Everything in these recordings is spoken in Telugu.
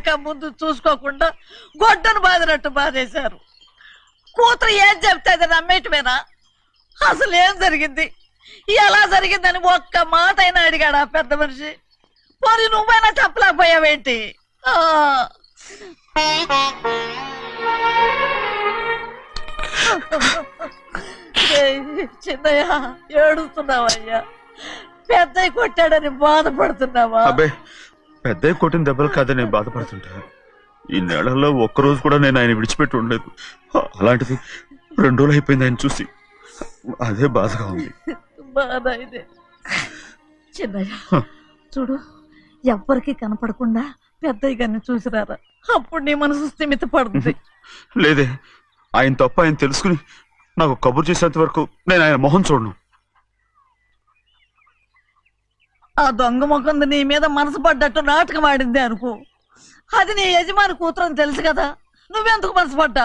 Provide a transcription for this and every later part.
వెనక ముందు చూసుకోకుండా గొడ్డను బాదినట్టు బాధేశారు కూతురు ఏం చెప్తే అది నమ్మేటమేనా అసలు ఏం జరిగింది ఎలా జరిగిందని ఒక్క మాట అయినా అడిగాడు ఆ పెద్ద మనిషి పోనీ నువ్వైనా చెప్పలేకపోయావేంటి ఆ. ఏయ్, చిన్నయ్య ఏడుస్తున్నావయ్యా పెద్దయ్య కొట్టాడని బాధపడుతున్నావా అబ్బే పెద్ద కొట్టిన దెబ్బలు కాదని నేను బాధపడుతుంటా ఈ నెలల్లో ఒక్కరోజు కూడా నేను ఆయన విడిచిపెట్టి ఉండలేదు అలాంటిది రెండు రోజులు అయిపోయింది ఆయన చూసి అదే బాధగా ఉంది బాధ ఇదే చిన్నయ్య చూడు ఎవ్వరికి కనపడకుండా పెద్దయ్య గారిని చూసిరారా అప్పుడు నీ మనసు స్థిమిత పడుతుంది లేదే ఆయన తప్ప ఆయన తెలుసుకుని నాకు కబురు చేసేంత వరకు నేను ఆయన మొహం చూడను ఆ దొంగ ముఖంది నీ మీద మనసు పడ్డట్టు నాటకం ఆడింది అనుకో అది నీ యజమాని కూతురు అని తెలుసు కదా నువ్వెందుకు మనసు పడ్డా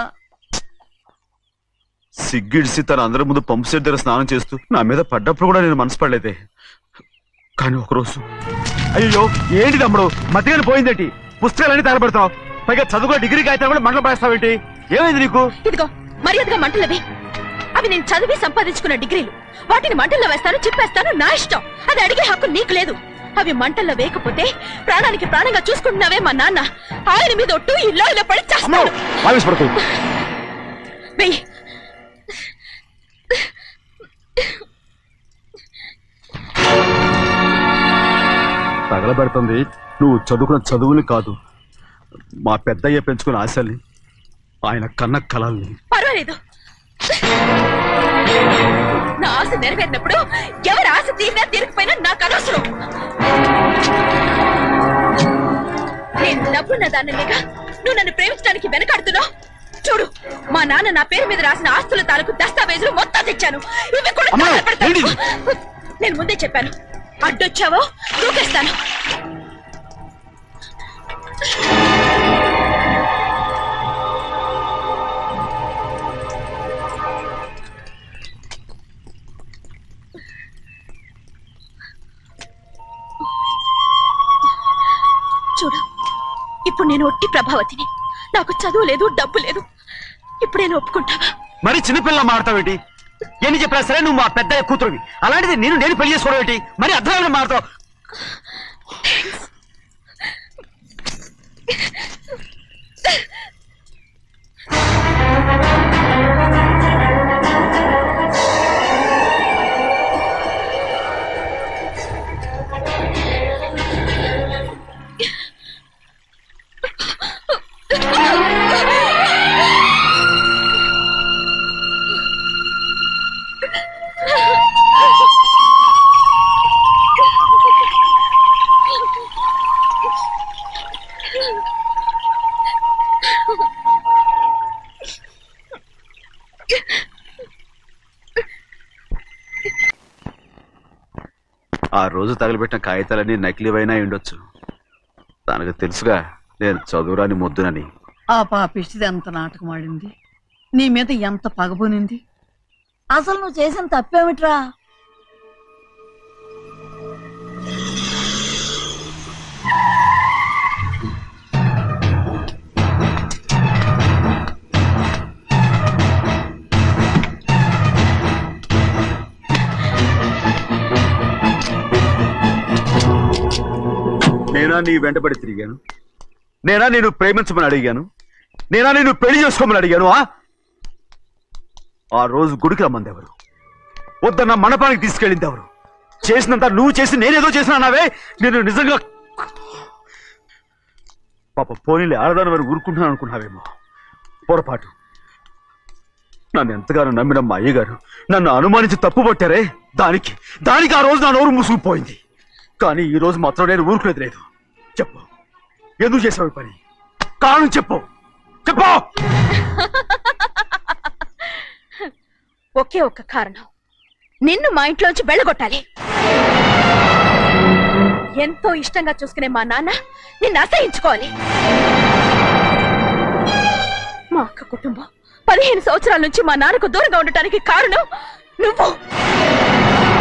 సిగ్గిడిసి తన అందరి ముందు పంపు సెట్ దగ్గర స్నానం చేస్తూ నా మీద పడ్డప్పుడు కూడా నేను మనసు పడలేదే కానీ ఒకరోజు అయ్యో ఏంటి తమ్ముడు మధ్యగానే పోయిందేంటి పుస్తకాలన్నీ తగలబెడతావు పైగా చదువుకో డిగ్రీ కాగితాలు కూడా మంటలు పడేస్తావేంటి ఏమైంది నీకు ఇదిగో మర్యాదగా మంటలవి అవి నేను చదివి సంపాదించుకున్న డిగ్రీలు వాటిని మంటల్లో వేస్తాను చెప్పేస్తాను నా ఇష్టం అది అడిగే హక్కు నీకు లేదు అవి మంటల్లో వేయకపోతే ప్రాణానికి ప్రాణంగా చూసుకుంటున్నావే మా నాన్న ఆయన మీద ఒట్టు ఇల్లు ఇలా పడి చేస్తాను ఆవేశపడకు వెయ్యి తగలబెడుతుంది నువ్వు చదువుకున్న చదువుని కాదు మా పెద్దయ్య పెంచుకున్న ఆశల్ని ఆయన కన్న కలల్ని పర్వాలేదు నా ఆశ నెరవేరినప్పుడు ఎవరి ఆశ తీరినా తీరకపోయినా నాకు అనవసరం నేను డబ్బున్న దానిగా నువ్వు నన్ను ప్రేమించడానికి వెనకాడుతున్నావు చూడు మా నాన్న నా పేరు మీద రాసిన ఆస్తుల తాలూకు దస్తావేజులు మొత్తం తెచ్చాను ఇవి కూడా అమ్మా, తగలబెడతాను. ఏంటిది? నేను ముందే చెప్పాను అడ్డొచ్చావో దూకేస్తాను చూడు ఇప్పుడు నేను ఒట్టి ప్రభావతిని నాకు చదువు లేదు డబ్బు లేదు ఇప్పుడు నేను ఒప్పుకుంటావా మరి చిన్నపిల్ల మాడతావేంటి ఎన్ని చెప్పినా సరే నువ్వు మా పెద్దయ్య కూతురువి అలాంటిది నేను నేను పెళ్లి చేసుకోవడం ఏంటి మరి అర్థమైన మాడతావు ఆ రోజు తగలబెట్టిన కాగితాలన్నీ నకిలీవైనా ఉండొచ్చు తనకు తెలుసుగా నేను చదువురాని ముద్దునని ఆ పాపిష్టిది ఎంత నాటకం ఆడింది నీ మీద ఎంత పగబోనింది అసలు నువ్వు చేసిన తప్పేమిట్రా నేనా నీ వెంటబడి తిరిగాను నేనా నేను ప్రేమించమని అడిగాను నేనా నేను పెళ్లి చేసుకోమని అడిగాను ఆ ఆ రోజు గుడికి రమ్మంది ఎవరు వద్దన్న మండపానికి తీసుకెళ్ళింది ఎవరు చేసినంత నువ్వు చేసి నేనేదో చేసిన అన్నావే నేను నిజంగా పాప పోనీలే ఆడదాని వారు ఊరుకుంటున్నాను అనుకున్నావేమో పొరపాటు నన్ను ఎంతగానో నమ్మిన మా అయ్యగారు నన్ను అనుమానించి తప్పు పట్టారే దానికి దానికి ఆ రోజు నా నోరు మూసుకుపోయింది కానీ ఈ రోజు మాత్రం నేను ఊరుకునేది లేదు చెప్పు ఎందుకు చేసావు ఈ పని కారణం చెప్పు చెప్పు ఒకే ఒక్క కారణం నిన్ను మా ఇంట్లోంచి వెళ్ళగొట్టాలి ఎంతో ఇష్టంగా చూసుకునే మా నాన్న నిన్ను అసహించుకోవాలి మా అక్క కుటుంబం పదిహేను సంవత్సరాల నుంచి మా నాన్నకు దూరంగా ఉండటానికి కారణం నువ్వు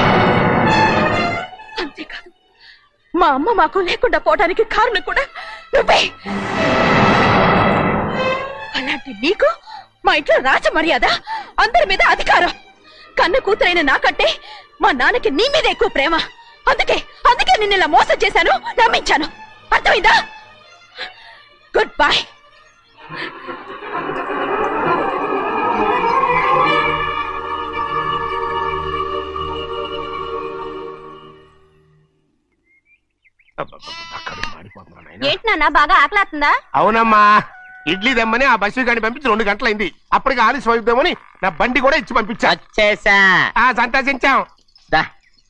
అంతేకాదు మా అమ్మ మాకు లేకుండా పోవడానికి కారణం కూడా నువ్వే అలాంటి నీకు మా ఇంట్లో రాజ మర్యాద అందరి మీద అధికారం కన్న కూతురైన నాకంటే మా నాన్నకి నీ మీద ఎక్కువ ప్రేమ అందుకే అందుకే నిన్ను ఇలా మోసం చేశాను నమ్మించాను అర్థమైందా గుడ్ బై ఏంటి నాన్న బాగా ఆకలాతుందా అవునమ్మా ఇడ్లీ దమ్మని ఆ బస్సు గాని పంపించి రెండు గంటలైంది అప్పటికి ఆలస్యం అవుతామని నా బండి కూడా ఇచ్చి పంపించా వచ్చేసా ఆ సంతోషించాం దా.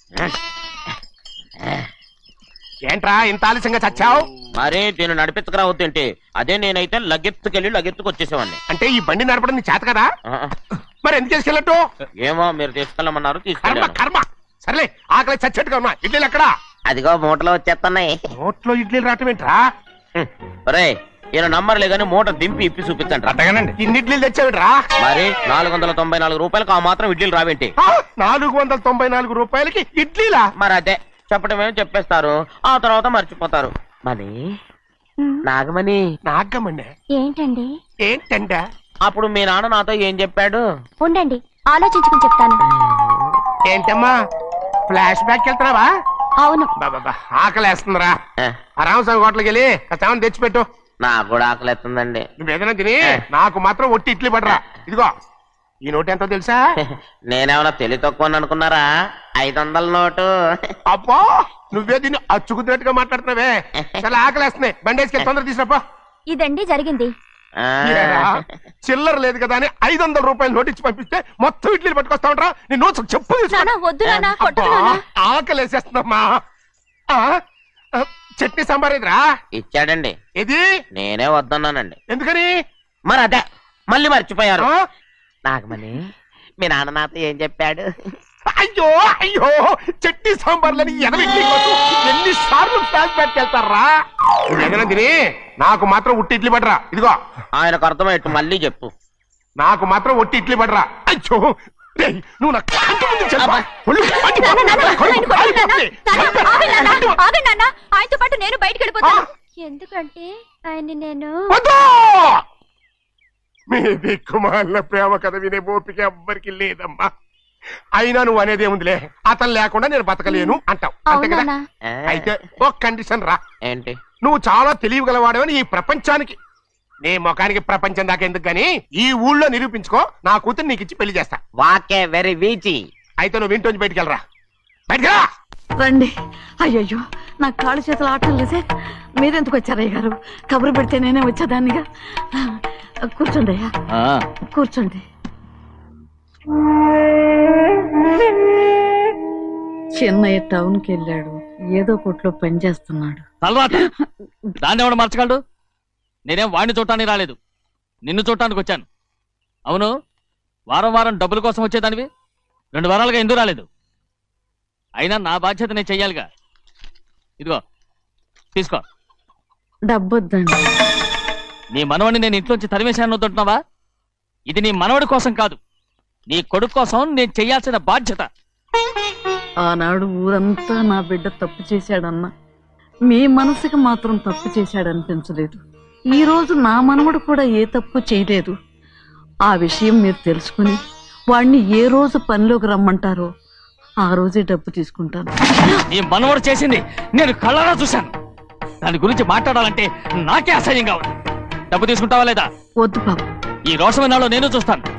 ఏంట్రా ఇంత ఆలస్యంగా చచ్చావు మరి దీన్ని నడిపించకరావద్దేంటి అదే నేనైతే లగెత్తుకెళ్ళి లగెత్తుకు వచ్చేసేవాడిని అంటే ఈ బండి నడపడం నీ చేత కదా ఆ, మరి ఎందుకు చేసుకెళ్ళట్టు ఏమో మీరు తీసుకెళ్ళమన్నారు కర్మ తీసుకెళ్ళాను కర్మ సర్లే ఆకలి చచ్చేట్టుగా ఉన్నా ఇడ్లీలు ఎక్కడా అదిగో మూటలో వచ్చేస్తున్నాయి నోట్లో ఇడ్లీలు రావటం ఏంట్రా ఒరే ఈయన నంబర్లే గానీ మూట దింపి ఇప్పి చూపించండి అట్టగానండి ఇన్ని ఇడ్లీలు తెచ్చావిడ్రా మరి నాలుగు వందల తొంభై నాలుగు రూపాయలకు ఆ మాత్రం ఇడ్లీలు రావేంటి ఆ, నాలుగు వందల తొంభై నాలుగు రూపాయలకి ఇడ్లీలా మరి అదే చెప్పడమే చెప్పేస్తారు ఆ తర్వాత మర్చిపోతారు మరి నాగమణి నాగమ్మండి ఏంటండి ఏంటంట అప్పుడు మీ నాన్న నాతో ఏం చెప్పాడు ఉండండి ఆలోచించుకుని చెప్తాను ఏంటమ్మా ఫ్లాష్ బ్యాక్ వెళ్తున్నావా అవును బాబా ఆకలేస్తుందిరా ఏ, ఆ రామస్వామి హోటల్కి వెళ్ళి కాస్త తెచ్చిపెట్టు నాకు కూడా ఆకలిస్తుందండి నువ్వేదైనా తిని నాకు మాత్రం ఒట్టి ఇడ్లీ పడరా ఇదిగో ఈ నోటు ఎంతో తెలుసా నేనేమన్నా తెలివి తక్కువ అనుకున్నారా ఐదు వందల నోటు అబ్బా నువ్వే దీన్ని అచ్చుకుతున్నట్టుగా మాట్లాడుతున్నావే చాలా ఆకలేస్తున్నాయి బండేసుకెళ్ళి తొందర తీసినప్పా ఇదండి జరిగింది ఆ, చిల్లర లేదు కదా అని ఐదు వందల రూపాయలు నోటు ఇచ్చి పంపిస్తే మొత్తం ఇడ్లీలు పట్టుకొస్తా ఉంటా నీ నోట్స్ చెప్పు తీసుకో. నాన్న వద్దు నాన్న కొట్టదు అబ్బా, నాన్న ఆకలేసేస్తుందమ్మా ఆ, ఆ, చట్నీ సాంబార్ ఇదిరా ఇచ్చాడండి ఇది నేనే వద్దన్నానండి ఎందుకని మరి అదే మళ్ళీ మర్చిపోయారు ఆ? నాగమణి మీ నాన్న నాతో ఏం చెప్పాడు అయ్యో అయ్యో చట్నీ సాంబార్లని ఎనభై ఎన్ని సార్లు ఫ్లాష్ బ్యాక్ వెళ్తారా నువ్వేదైనా తిని నాకు మాత్రం ఉట్టి ఇడ్లీ పడరా ఇదిగో ఆయనకు అర్థమయ్యట్టు మళ్ళీ చెప్పు నాకు మాత్రం ఒట్టి ఇడ్లీ పడరా అయ్యో రేయ్, నువ్వు నా కంటి ముందు చెప్పా. ఒళ్ళు మండి నాన్న, నాన్న, కడుపు ఆయన కొట్టదు నాన్న. కాలిపోతుంది. నాన్న, ఆగండి నాన్న, ఆగండి నాన్న. ఆయనతో పాటు నేను బయటకు వెళ్ళిపోతాను ఆ? ఎందుకంటే ఆయన్ని నేను వద్దు! మీ దిక్కుమాలిన ప్రేమ కథ వినే ఓపిక ఎవ్వరికి లేదమ్మా అయినా నువ్వు అనేది ఏముందిలే అతను లేకుండా నేను బతకలేను అంటావు అంతే అవునా కదా నాన్న? ఆ, అయితే ఒక కండిషన్ రా ఏంటి నువ్వు చాలా తెలియగలవాడవని ఈ ప్రపంచానికి నీ ముఖానికి ప్రపంచం దాకా ఎందుకు గాని ఈ ఊళ్ళో నిరూపించుకో నా కూతురు నీకు ఇచ్చి పెళ్లి చేస్తా వాకే వెరీ వీచి అయితే నువ్వు ఇంటి బయటికి వెళ్ళరా బయటికి రా రండి అయ్యయ్యో నాకు కాళ్ళు చేతులు ఆటం లేదే మీరెందుకు వచ్చారయ్య గారు కబురు పెడితే నేనే వచ్చేదాన్నిగా కూర్చోండి అయ్యా కూర్చోండి చిన్నయ్య టౌన్కి వెళ్ళాడు ఏదో కొట్లో పని చేస్తున్నాడు తలరాట దాన్ని ఎవడు మార్చగలడు నేనేం వాడిని చూడటానికి రాలేదు నిన్ను చూడటానికి వచ్చాను అవును వారం వారం డబ్బుల కోసం వచ్చేదానివి రెండు వారాలుగా ఎందుకు రాలేదు అయినా నా బాధ్యత నేను చెయ్యాలిగా ఇదిగో తీసుకో డబ్బొద్దండి నీ మనవడిని నేను ఇంట్లోంచి తరిమేశాను వద్దంటున్నావా ఇది నీ మనవడి కోసం కాదు నీ కొడుకు కోసం నేను చెయ్యాల్సిన బాధ్యత ఆనాడు ఊరంతా నా బిడ్డ తప్పు చేశాడన్నా మీ మనసుకి మాత్రం తప్పు చేశాడనిపించలేదు ఈ రోజు నా మనవడు కూడా ఏ తప్పు చేయలేదు ఆ విషయం మీరు తెలుసుకుని వాడిని ఏ రోజు పనిలోకి రమ్మంటారో ఆ రోజే డబ్బు తీసుకుంటాను నీ మనవడు చేసింది నేను కళ్ళారా చూశాను దాని గురించి మాట్లాడాలంటే నాకే అసహ్యంగా ఉంది డబ్బు తీసుకుంటావా లేదా వద్దు బాబు ఈ రోషమైనాలో నేను చూస్తాను